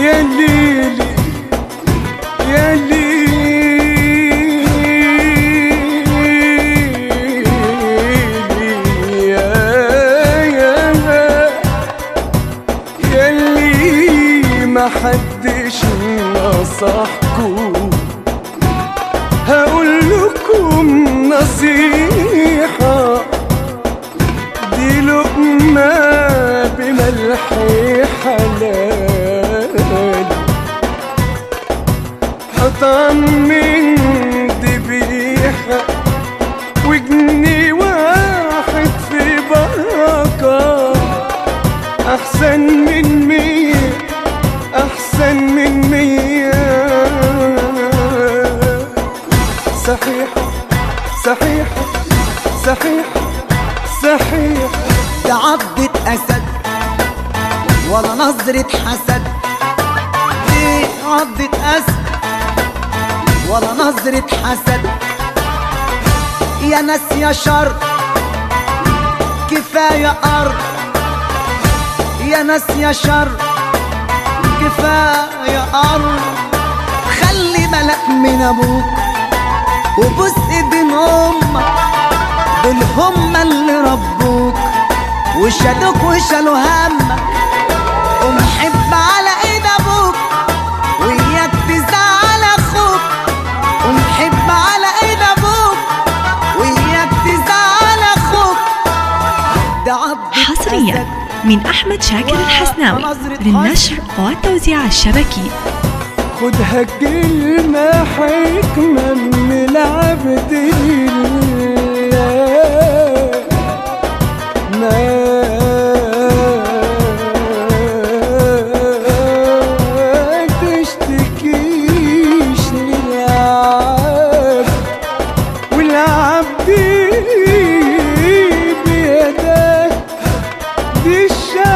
يا ليلي يا ليلي يا يا يلي ما حدش نصحكم هقول لكم نصيحة دي لقمة بملح حلال حطام من ذبيحة وجنيه واحد في بركة أحسن من مية أحسن من مية صحيحة صحيحة صحيحة صحيحة ده عضة أسد ولا نظرة حسد ايه عضة أسد ولا نظرة حسد يا ناس يا شر كفاية أرض يا ناس يا شر كفاية أرض خلي بالك من أبوك وبص ايدين أمك دول هما اللي ربوك وشالوك وشالوا همك ومحب على ايد ابوك وياك تزعل اخوك ومحب على ايد ابوك وياك تزعل اخوك ده عض حصريا من أحمد شاكر الحسناوي للنشر والتوزيع الشبكي خدها كلمة حكمة من العبد لله ما تشتكيش للعبد والعبد بيده دي الشمس